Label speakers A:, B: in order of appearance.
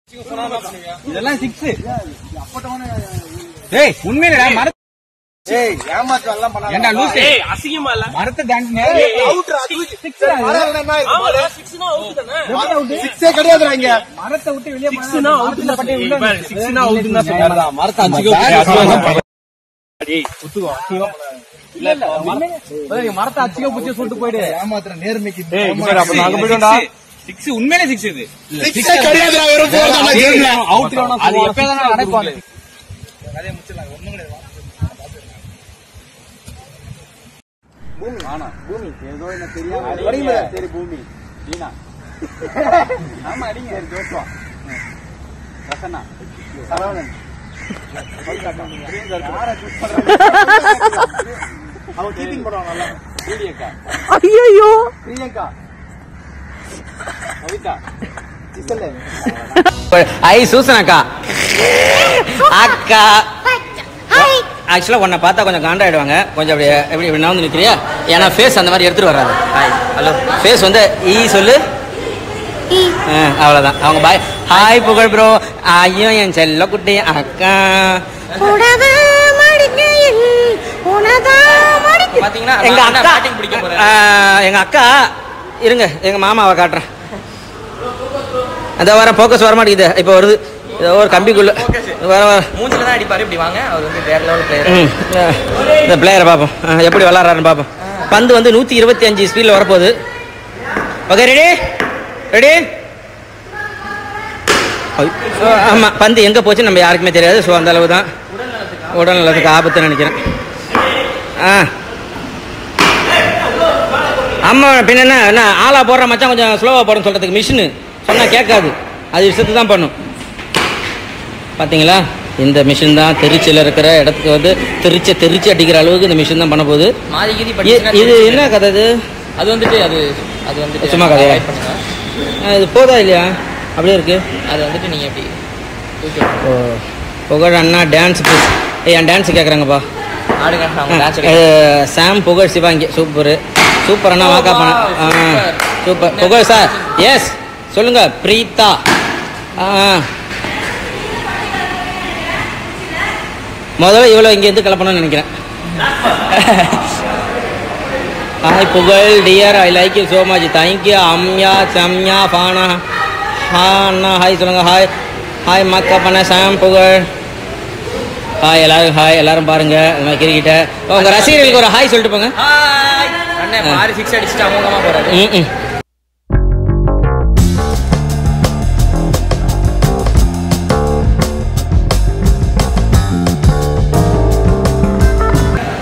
A: இதெல்லாம் சிக்ஸ் ஏய் உண்மையிலடா மரத்த
B: ஏய் ஏமாற்றம் எல்லாம் பண்ணாத.
A: ஏண்டா லூசு
C: ஏய் அசிங்கமா இல்ல
A: மரத்தை தாண்டி
B: அவுட்ரா, அது
A: Six
B: சரி,
A: ஆ
B: மரம் இல்லைன்னா இது
C: ஆமா
B: பாரு.
C: சிக்ஸ்னா அவுட் தானே
B: சிக்ஸே கிடையாதுடா இங்க.
A: மரத்தை விட்டு வெளியே
C: சிக்ஸ்னா அவுட் தான் சிக்ஸ்னா அவுட் தான் சொல்றாங்க
B: மரத்தை
A: இல்ல இல்ல உண்மையிலே- நீ மரத்தை அச்சியோ புச்சியோ சொல்லிட்டு போயிடு
B: ஏமாத்துற நேர்மைக்கு
A: சிக்ஸ் உண்மையிலே சிக்ஸ் இது
B: சிக்ஸே கிடையாதுடா, வெறும் four தான்டா game ல.
A: அது எப்பதான் நடக்கும்
B: படிங்க. சரி, பூமி.
A: ஆமா அடிங்க ஜோஷ்வா ரசனா
B: சரவணன். அவன் keeping பண்ணுவான் நல்லா.
A: சூரியக்கா
D: ஐயோ
B: பிரியங்கா,
A: கவிதா
B: கிசலு.
E: ஐ சூசன் அக்கா அக்கா ஆக்சுவலாக உன்னை பார்த்தா கொஞ்சம் காண்டாயிடுவாங்க கொஞ்சம் அப்படியே எப்படி இப்படி நான் வந்து நிற்கிறியா ஏன்னா ஃபேஸ் அந்த மாதிரி எடுத்துட்டு வராது ஹாய் ஹலோ ஃபேஸ் வந்து ஈ சொல்லு ஆ, அவ்வளவுதான் அவங்க பாய் ஹாய் புகழ் ப்ரோ ஐயோ என் செல்ல குட்டி அக்கா
C: பாத்தீங்கன்னா
E: எங்க
C: நான்
E: அக்கா
C: batting பிடிக்க போறேன்.
E: ஆ, எங்க அக்கா இருங்க எங்க மாமாவை காட்டுறேன் அந்த வர ஃபோக்கஸ் வர மாட்டேங்குது இப்போ வருது இதோ ஒரு கம்பிக்குள்ள வர வர
C: மூஞ்சில தான் அடிப்பாரு இப்படி வாங்க அவர் வந்து வேற லெவல் பிளேயர்
E: ம். இந்த பிளேயரை பார்ப்போம் ஆ, எப்படி விளாட்றாருன்னு பார்ப்போம் பந்து வந்து நூற்றி இருபத்தி அஞ்சு ஸ்பீடில் வரப்போகுது ஓகே ரெடி ரெடி ஆமாம் பந்து எங்கே போச்சு நம்ம யாருக்குமே தெரியாது ஸோ அந்த அளவு தான் உடல் நலத்துக்கு ஆபத்துன்னு நினைக்கிறேன் ஆ ஆமாம் பின்ன என்ன என்ன ஆளா போடுற மச்சான் கொஞ்சம் ஸ்லோவாக போடணும் சொல்கிறதுக்கு மிஷினு சொன்னால் கேட்காது அது விஷயத்து தான் பண்ணும் பார்த்தீங்களா இந்த மிஷின் தான் திருச்சியில் இருக்கிற இடத்துக்கு வந்து திருச்சி திருச்சி அடிக்கிற அளவுக்கு இந்த மிஷின் தான் பண்ண போகுது
C: மாதி கீதி
E: இ-
C: படிச்சுன்னா
E: இது என்ன கதை இது
C: அது வந்துட்டு அது அது வந்துட்டு
E: சும்மா கதையா?
C: avoid பண்ணுங்க.
E: ஆ, இது போதா இல்லையா அப்படியே இருக்கு
C: அது வந்துட்டு நீங்க எப்படி தூக்கி
E: ஓ புகழ் அண்ணா டான்ஸ் ஏய் என் டான்ஸ் கேட்குறாங்கப்பா
C: ஆடுங்க அவங்க dance
E: Sam Pugazh Sivaangi super super அண்ணா
C: Oh,
E: வாக்கா
C: wow,
E: பண்ண
C: super.
E: Super Pugazh sir yes சொல்லுங்க பிரீதா ஆ முதல்ல இவ்வளோ இங்கேருந்து கிளப்பணும்னு நினைக்கிறேன் hi Pugazh dear I like you so much thank you அம்யா சம்யா ஃபானா ஹா அண்ணா ஹாய் சொல்லுங்க ஹாய் ஹாய் மக்கா பண்ண சாம் புகழ் ஹாய் எல்லாரும் ஹாய் எல்லாரும் பாருங்க நம்ம கிரிக்கிட்ட உங்க ரசிகர்களுக்கு ஒரு ஹாய் சொல்லிட்டு போங்க
C: ஹாய் அண்ணே மாறி சிக்ஸ் அடிச்சுட்டு அமோகமா போறாரு
E: ம் ம்